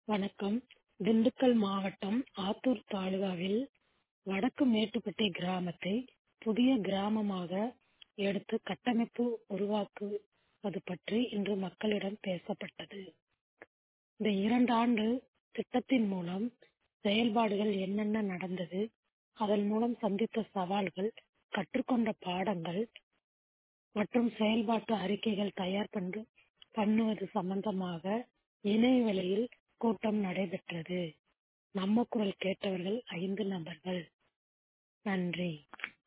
வணக்கம் திண்டுக்கல் மாவட்டம் ஆத்தூர் தாலுகாவில் வடக்கு மேட்டுப்பட்டி கிராமத்தை புதிய கிராமமாக எடுத்து கட்டமைப்பு உருவாக்குவது பற்றி இன்று மக்களிடம் பேசப்பட்டது இந்த இரண்டு ஆண்டு திட்டத்தின் மூலம் செயல்பாடுகள் என்னென்ன நடந்தது அதன் மூலம் சந்தித்த சவால்கள் கற்றுக்கொண்ட பாடங்கள் மற்றும் செயல்பாட்டு அறிக்கைகள் தயார் பண்ணு பண்ணுவது சம்பந்தமாக இணையவெளியில் கூட்டம் நடைபெற்றது நம்ம குரல் கேட்டவர்கள் ஐந்து நபர்கள் நன்றி